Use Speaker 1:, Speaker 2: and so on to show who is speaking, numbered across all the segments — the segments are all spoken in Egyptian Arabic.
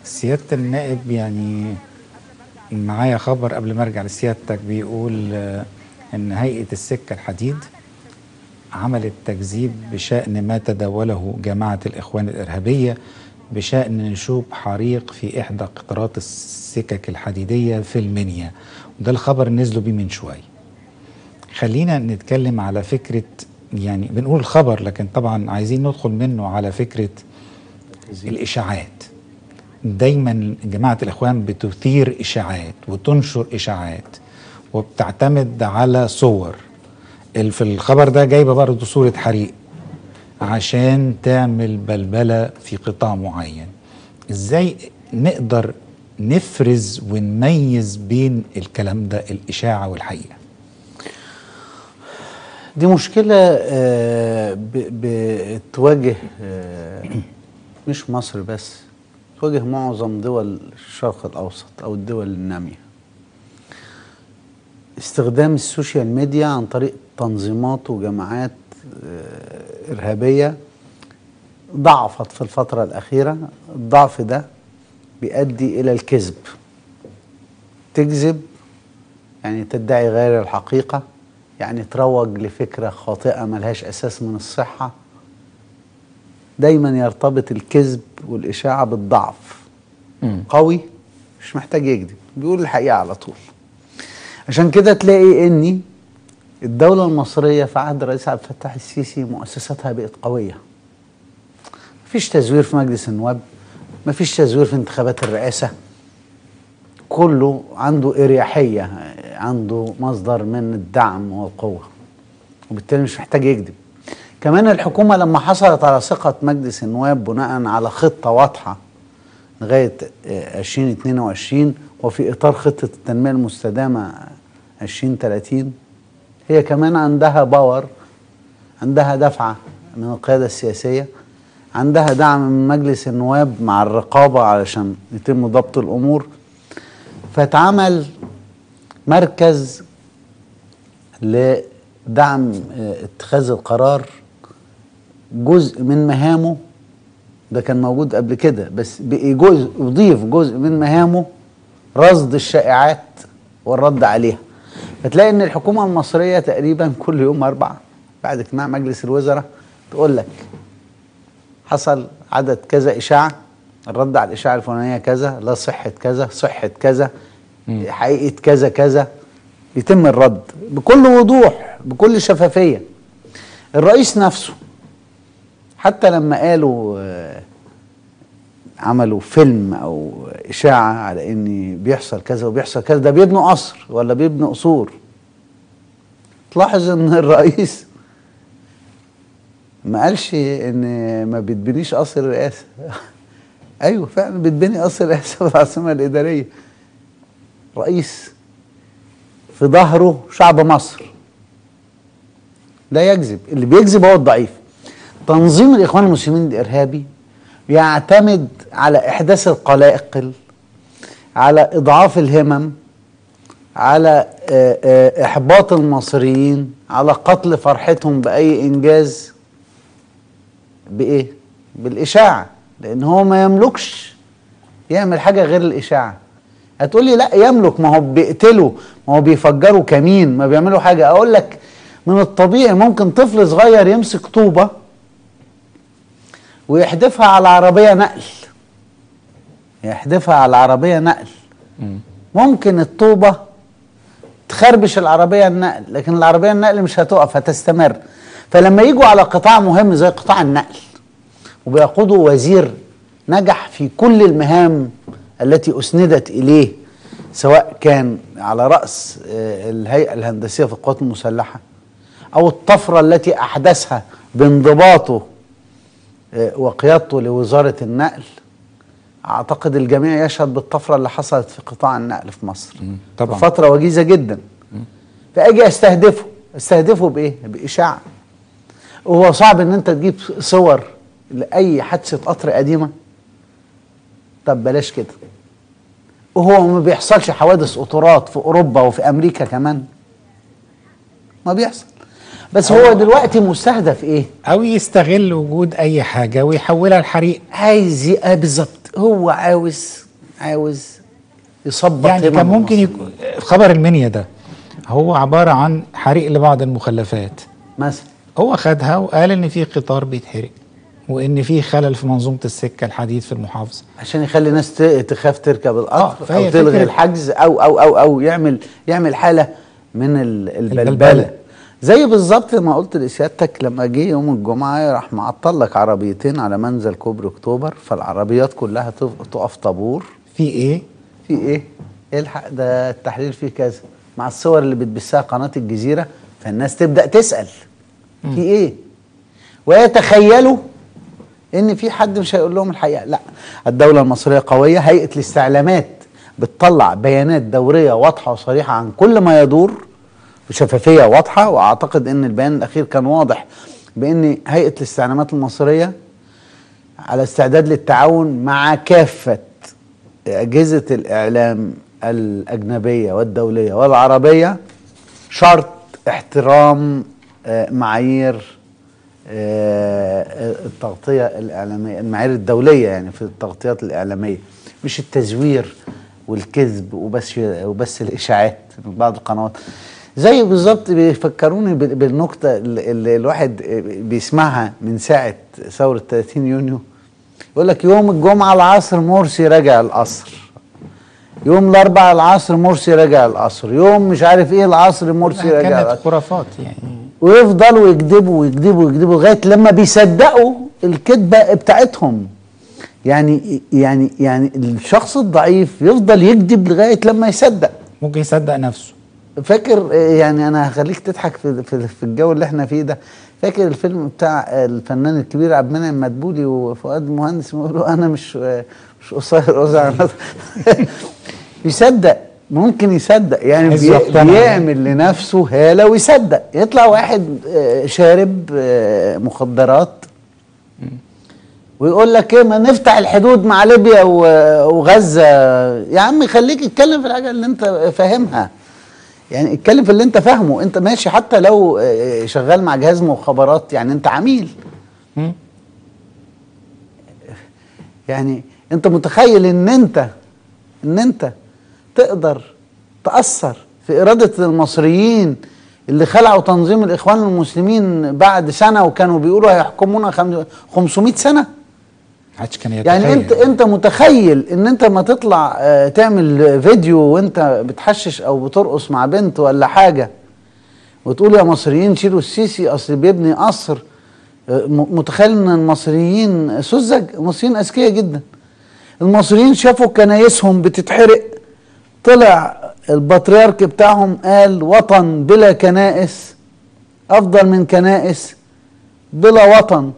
Speaker 1: سيادة النائب يعني معايا خبر قبل ما ارجع لسيادتك بيقول آه، ان هيئة السكة الحديد عملت تكذيب بشأن ما تداوله جماعة الإخوان الإرهابية بشأن نشوب حريق في إحدى قطارات السكك الحديدية في المنيا وده الخبر نزلوا بيه من شوية خلينا نتكلم على فكرة يعني بنقول الخبر لكن طبعا عايزين ندخل منه على فكرة الإشاعات دايما جماعة الإخوان بتثير إشاعات وتنشر إشاعات وبتعتمد على صور ال- في الخبر ده جايبة برضه صورة حريق عشان تعمل بلبلة في قطاع معين ازاي نقدر نفرز ونميز بين الكلام ده الإشاعة والحقيقة
Speaker 2: دي مشكلة آه، ب- بتواجه آه، مش مصر بس تواجه معظم دول الشرق الأوسط أو الدول النامية استخدام السوشيال ميديا عن طريق تنظيمات وجماعات آه، إرهابية ضعفت في الفترة الأخيرة الضعف ده بيؤدي إلى الكذب تكذب يعني تدعي غير الحقيقة يعني تروج لفكرة خاطئة ملهاش أساس من الصحة دايما يرتبط الكذب والإشاعة بالضعف قوي مش محتاج يكذب بيقول الحقيقة على طول عشان كده تلاقي إني الدولة المصرية في عهد الرئيس عبد الفتاح السيسي مؤسساتها بقت قوية مفيش تزوير في مجلس النواب مفيش تزوير في انتخابات الرئاسة كله عنده إريحية عنده مصدر من الدعم والقوة وبالتالي مش محتاج يكذب كمان الحكومة لما حصلت على ثقة مجلس النواب بناء على خطة واضحة لغاية آه، 2022 وفي إطار خطة التنمية المستدامة 2030 هي كمان عندها باور عندها دفعة من القيادة السياسية عندها دعم من مجلس النواب مع الرقابة علشان يتم ضبط الأمور فاتعمل مركز لدعم آه، اتخاذ القرار جزء من مهامه ده كان موجود قبل كده بس بقي جزء يضيف جزء من مهامه رصد الشائعات والرد عليها فتلاقي ان الحكومه المصريه تقريبا كل يوم اربعه بعد اجتماع مجلس الوزراء تقول لك حصل عدد كذا اشاعه الرد على الاشاعه الفلانيه كذا لا صحه كذا صحه كذا حقيقه كذا كذا يتم الرد بكل وضوح بكل شفافيه الرئيس نفسه حتى لما قالوا آه، عملوا فيلم او اشاعه على ان بيحصل كذا وبيحصل كذا ده بيبنوا قصر ولا بيبنوا قصور تلاحظ ان الرئيس ما قالش ان ما بتبنيش قصر الرئاسه ايوه فعلا بتبني قصر الرئاسه في العاصمه الاداريه رئيس في ظهره شعب مصر لا يكذب اللي بيكذب هو الضعيف تنظيم الاخوان المسلمين الارهابي يعتمد على احداث القلاقل على اضعاف الهمم على آه، آه، احباط المصريين على قتل فرحتهم باي انجاز بايه بالاشاعه لان هو ما يملكش يعمل حاجه غير الاشاعه هتقولي لا يملك ما هو بيقتلوا ما هو بيفجروا كمين ما بيعملوا حاجه اقول لك من الطبيعي ممكن طفل صغير يمسك طوبه ويحدفها على عربيه نقل يحدفها على عربيه نقل ممكن الطوبه تخربش العربيه النقل لكن العربيه النقل مش هتقف هتستمر فلما يجوا على قطاع مهم زي قطاع النقل وبيقودوا وزير نجح في كل المهام التي اسندت اليه سواء كان على راس آه، الهيئه الهندسيه في القوات المسلحه او الطفره التي احدثها بانضباطه آه، وقيادته لوزاره النقل اعتقد الجميع يشهد بالطفره اللي حصلت في قطاع النقل في مصر
Speaker 1: طبعاً.
Speaker 2: في فتره وجيزه جدا فاجي استهدفه استهدفه بايه باشاعه هو صعب ان انت تجيب صور لاي حادثه قطر قديمه طب بلاش كده وهو ما بيحصلش حوادث قطارات في اوروبا وفي امريكا كمان ما بيحصل بس هو دلوقتي مستهدف ايه
Speaker 1: او يستغل وجود اي حاجه ويحولها لحريق
Speaker 2: عايز ي- آه بالظبط هو عاوز عاوز يصبط
Speaker 1: يعني
Speaker 2: همم
Speaker 1: كان ممكن
Speaker 2: المصريين.
Speaker 1: يكون خبر المنيا ده هو عباره عن حريق لبعض المخلفات
Speaker 2: مثلا
Speaker 1: هو خدها وقال ان في قطار بيتحرق وان في خلل في منظومه السكه الحديد في المحافظه
Speaker 2: عشان يخلي الناس ت- تخاف تركب
Speaker 1: آه،
Speaker 2: القطر
Speaker 1: فهي
Speaker 2: او تلغي
Speaker 1: فكرة-
Speaker 2: الحجز او او او او يعمل يعمل حاله من ال- البلبله
Speaker 1: البلبلة.
Speaker 2: زي بالظبط ما قلت لسيادتك لما جه يوم الجمعه راح معطل لك عربيتين على منزل كوبري اكتوبر فالعربيات كلها تف- تقف طابور
Speaker 1: في ايه
Speaker 2: في ايه؟ الحق ده التحرير فيه كذا مع الصور اللي بتبثها قناه الجزيره فالناس تبدا تسال في ايه؟ ويتخيلوا ان في حد مش هيقول لهم الحقيقه لا الدوله المصريه قويه هيئه الاستعلامات بتطلع بيانات دوريه واضحه وصريحه عن كل ما يدور بشفافيه واضحه واعتقد ان البيان الاخير كان واضح بان هيئه الاستعلامات المصريه على استعداد للتعاون مع كافه اجهزه الاعلام الاجنبيه والدوليه والعربيه شرط احترام آه، معايير آه، التغطيه الاعلاميه المعايير الدوليه يعني في التغطيات الاعلاميه مش التزوير والكذب وبس وبس الاشاعات من بعض القنوات زي بالظبط بيفكروني بال- بالنكته اللي اللي الواحد بيسمعها من ساعه ثوره 30 يونيو يقول لك يوم الجمعه العصر مرسي راجع القصر يوم الاربعاء العصر مرسي راجع القصر يوم مش عارف ايه العصر مرسي راجع
Speaker 1: كانت
Speaker 2: القصر
Speaker 1: خرافات يعني
Speaker 2: ويفضلوا يكذبوا ويكذبوا ويكذبوا لغايه لما بيصدقوا الكذبه بتاعتهم يعني يعني يعني الشخص الضعيف يفضل يكذب لغايه لما يصدق
Speaker 1: ممكن يصدق نفسه
Speaker 2: فاكر آه، يعني انا هخليك تضحك في في في الجو اللي احنا فيه ده فاكر الفيلم بتاع الفنان الكبير عبد المنعم مدبولي وفؤاد المهندس بيقولوا انا مش آه، مش قصير أوزع يصدق ممكن يصدق يعني
Speaker 1: عايز
Speaker 2: بي
Speaker 1: يقتنع.
Speaker 2: بيعمل لنفسه هاله ويصدق يطلع واحد آه، شارب آه، مخدرات ويقول لك ايه ما نفتح الحدود مع ليبيا و- وغزه يا عم خليك اتكلم في الحاجه اللي انت فاهمها يعني اتكلم في اللي انت فاهمه انت ماشي حتى لو آه، شغال مع جهاز مخابرات يعني انت عميل
Speaker 1: مم.
Speaker 2: يعني انت متخيل ان انت ان انت تقدر تأثر في إرادة المصريين اللي خلعوا تنظيم الإخوان المسلمين بعد سنة وكانوا بيقولوا هيحكمونا خم- 500 سنة
Speaker 1: محدش كان يتخيل
Speaker 2: يعني انت انت متخيل ان انت ما تطلع آه، تعمل فيديو وانت بتحشش او بترقص مع بنت ولا حاجه وتقول يا مصريين شيلوا السيسي اصل بيبني قصر آه، م- متخيل ان المصريين سذج المصريين اذكياء جدا المصريين شافوا كنايسهم بتتحرق طلع البطريرك بتاعهم قال وطن بلا كنائس افضل من كنائس بلا وطن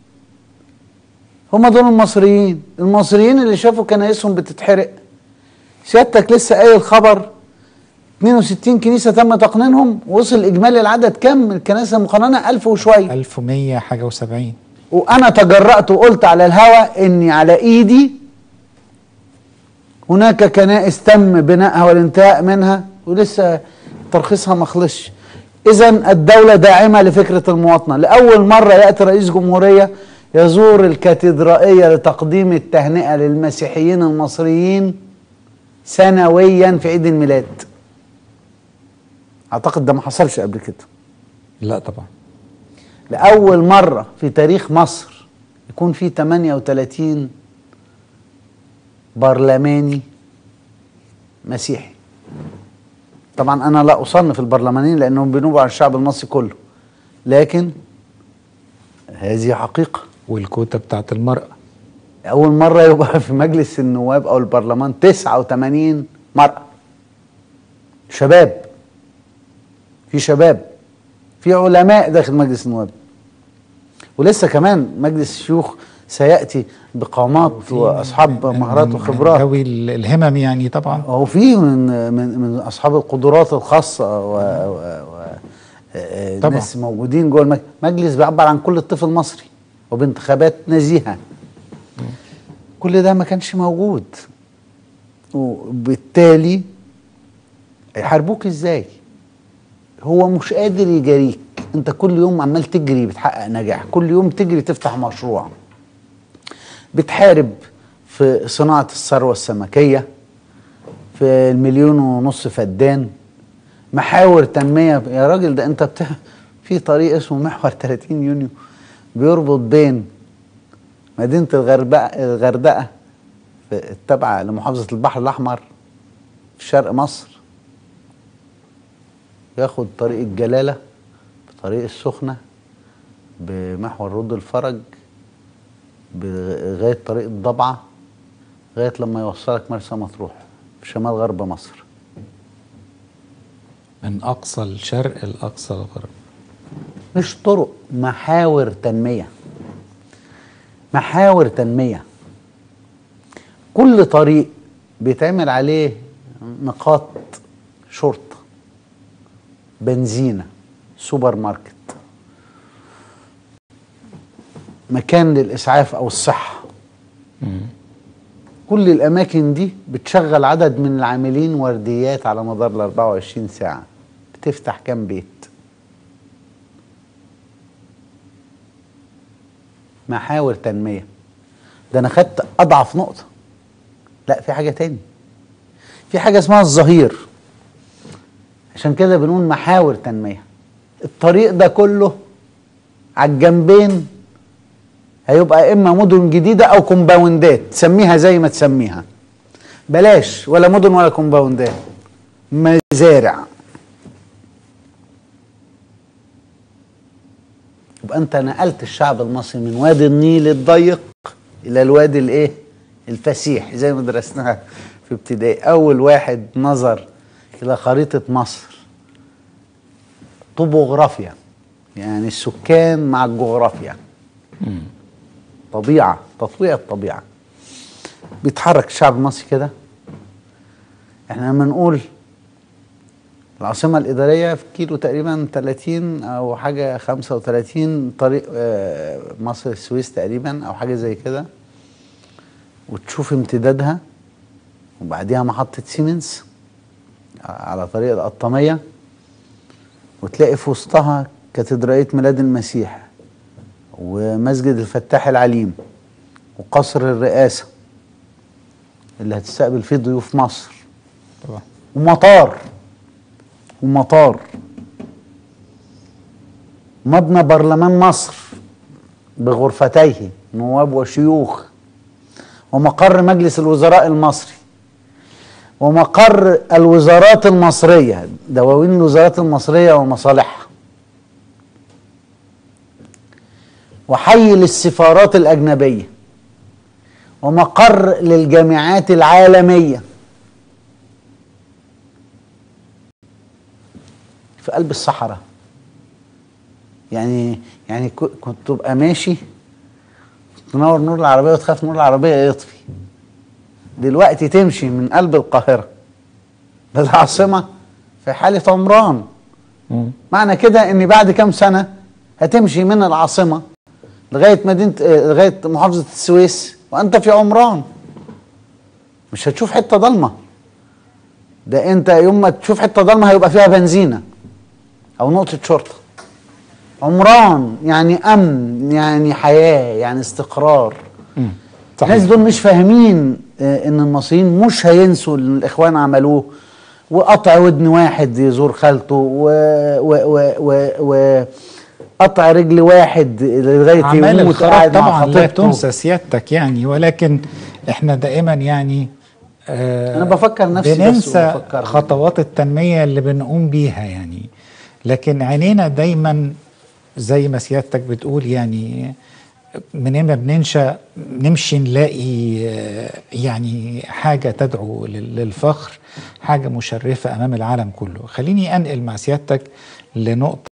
Speaker 2: هم دول المصريين المصريين اللي شافوا كنايسهم بتتحرق سيادتك لسه قايل خبر 62 كنيسة تم تقنينهم وصل إجمالي العدد كم من الكنائس المقننة 1000 وشوية
Speaker 1: 1100 حاجه و70
Speaker 2: وأنا تجرأت وقلت على الهوا إني على إيدي هناك كنائس تم بنائها والانتهاء منها ولسه ترخيصها ما خلصش إذا الدولة داعمة لفكرة المواطنة لأول مرة يأتي رئيس جمهورية يزور الكاتدرائية لتقديم التهنئة للمسيحيين المصريين سنويا في عيد الميلاد أعتقد ده ما حصلش قبل كده
Speaker 1: لا طبعا
Speaker 2: لأول مرة في تاريخ مصر يكون في 38 برلماني مسيحي طبعا أنا لا أصنف البرلمانيين لأنهم بينوبوا عن الشعب المصري كله لكن هذه حقيقة
Speaker 1: والكوتا بتاعت المرأة
Speaker 2: أول مرة يبقى في مجلس النواب أو البرلمان 89 مرأة شباب في شباب في علماء داخل مجلس النواب ولسه كمان مجلس الشيوخ سيأتي بقامات وأصحاب
Speaker 1: من-
Speaker 2: مهارات
Speaker 1: من-
Speaker 2: وخبرات
Speaker 1: ذوي ال- الهمم يعني طبعا
Speaker 2: هو في من من من اصحاب القدرات الخاصه و, و, و آه،
Speaker 1: طبعا.
Speaker 2: ناس موجودين جوه المجلس مجلس بيعبر عن كل الطفل المصري وبانتخابات نزيهه كل ده ما كانش موجود وبالتالي هيحاربوك ازاي هو مش قادر يجاريك انت كل يوم عمال تجري بتحقق نجاح كل يوم تجري تفتح مشروع بتحارب في صناعة الثروة السمكية في المليون ونص فدان محاور تنمية يا راجل ده انت بتاع في طريق اسمه محور 30 يونيو بيربط بين مدينة الغردقة الغردقة في- التابعة لمحافظة البحر الأحمر في شرق مصر ياخد طريق الجلالة بطريق السخنة بمحور رد الفرج لغاية طريق الضبعة لغاية لما يوصلك مرسى مطروح في شمال غرب مصر
Speaker 1: من اقصى الشرق لاقصى الغرب
Speaker 2: مش طرق محاور تنمية محاور تنمية كل طريق بيتعمل عليه نقاط شرطة بنزينة سوبر ماركت مكان للإسعاف أو الصحة كل الأماكن دي بتشغل عدد من العاملين ورديات على مدار ال 24 ساعة بتفتح كام بيت محاور تنمية ده أنا خدت أضعف نقطة لا في حاجة تاني في حاجة اسمها الظهير عشان كده بنقول محاور تنمية الطريق ده كله على الجنبين هيبقى اما مدن جديده او كومباوندات تسميها زي ما تسميها بلاش ولا مدن ولا كومباوندات مزارع يبقى انت نقلت الشعب المصري من وادي النيل الضيق الى الوادي الايه الفسيح زي ما درسناها في ابتدائي اول واحد نظر الى خريطه مصر طبوغرافيا يعني السكان مع الجغرافيا طبيعة تطويع الطبيعة بيتحرك الشعب المصري كده احنا لما نقول العاصمة الإدارية في كيلو تقريبا 30 أو حاجة 35 طريق آه، مصر السويس تقريبا أو حاجة زي كده وتشوف امتدادها وبعديها محطة سيمنز على طريق القطامية وتلاقي في وسطها كاتدرائية ميلاد المسيح ومسجد الفتاح العليم وقصر الرئاسة اللي هتستقبل فيه ضيوف مصر
Speaker 1: طبعا
Speaker 2: ومطار ومطار مبنى برلمان مصر بغرفتيه نواب وشيوخ ومقر مجلس الوزراء المصري ومقر الوزارات المصرية دواوين الوزارات المصرية ومصالحها وحي للسفارات الأجنبية ومقر للجامعات العالمية في قلب الصحراء يعني يعني كو- كنت تبقى ماشي تنور نور العربية وتخاف نور العربية يطفي دلوقتي تمشي من قلب القاهرة للعاصمة في حالة عمران
Speaker 1: مم.
Speaker 2: معنى كده ان بعد كام سنة هتمشي من العاصمة لغاية مدينة آه، لغاية محافظة السويس وانت في عمران مش هتشوف حتة ضلمة ده انت يوم ما تشوف حتة ضلمة هيبقى فيها بنزينة او نقطة شرطة عمران يعني امن يعني حياة يعني استقرار
Speaker 1: مم.
Speaker 2: الناس
Speaker 1: صحيح
Speaker 2: دول مش فاهمين آه، ان المصريين مش هينسوا اللي الاخوان عملوه وقطع ودن واحد يزور خالته و و و و, و قطع رجل واحد لغايه
Speaker 1: اعمال
Speaker 2: يموت
Speaker 1: الخراب
Speaker 2: قاعد مع
Speaker 1: طبعا لا
Speaker 2: خطيبته
Speaker 1: تنسى سيادتك يعني ولكن احنا دائما يعني آه
Speaker 2: أنا بفكر نفسي بس
Speaker 1: بننسى
Speaker 2: وبفكرهم.
Speaker 1: خطوات التنميه اللي بنقوم بيها يعني لكن عينينا دايما زي ما سيادتك بتقول يعني منين ما بننشا نمشي نلاقي آه، يعني حاجه تدعو لل- للفخر حاجه مشرفه امام العالم كله خليني انقل مع سيادتك لنقطه